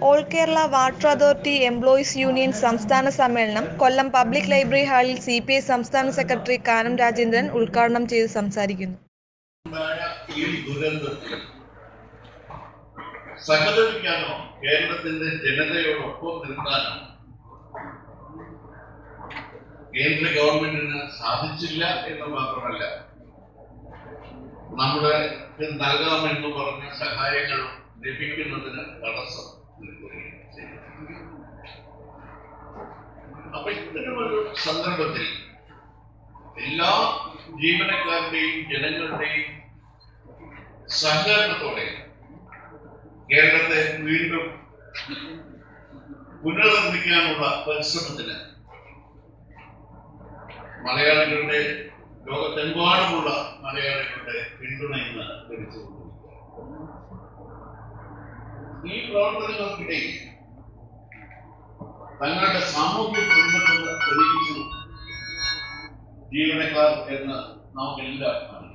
all Kerala water authority employees union സംസ്ഥാന സമ്മേളനം Kollam public library ഹാളിൽ സി പി ഐ സംസ്ഥാന സെക്രട്ടറി കാനം രാജേന്ദ്രൻ ഉദ്ഘാടനം ചെയ്ത് സംസാരിക്കുന്നു ഉണ്ടായ ഈ ദുരന്തത്തിൽ സഹതപിക്കാനോ കേരളത്തിന്റെ ജനതയോടൊപ്പം നിൽക്കാനോ കേന്ദ്ര ഗവൺമെന്റിന് സാധിച്ചില്ല എന്ന് മാത്രമല്ല നമ്മുടെ നൽകാമെന്ന് പറഞ്ഞ സഹായങ്ങൾ ലഭിക്കുന്നതിന് തടസ്സം നിൽക്കുകയും ചെയ്തു അപ്പൊ ഇത്തരമൊരു സന്ദർഭത്തിൽ എല്ലാ ജീവനക്കാരുടെയും ജനങ്ങളുടെയും സഹകരണത്തോടെ കേരളത്തെ വീണ്ടും പുനർനിർമ്മിക്കാനുള്ള പരിശ്രമത്തിന് മലയാളികളുടെ ലോകത്തെമ്പാടുമുള്ള മലയാളികളുടെ പിന്തുണ ഇന്ന് ലഭിച്ചുകൊണ്ടിരിക്കുകയാണ് ഈ പ്രവർത്തനങ്ങൾക്കിടയിൽ തങ്ങളുടെ സാമൂഹ്യ പ്രതിബദ്ധത തെളിയിച്ചു ജീവനക്കാർ എന്ന് നമുക്കെല്ലാം അറിയാം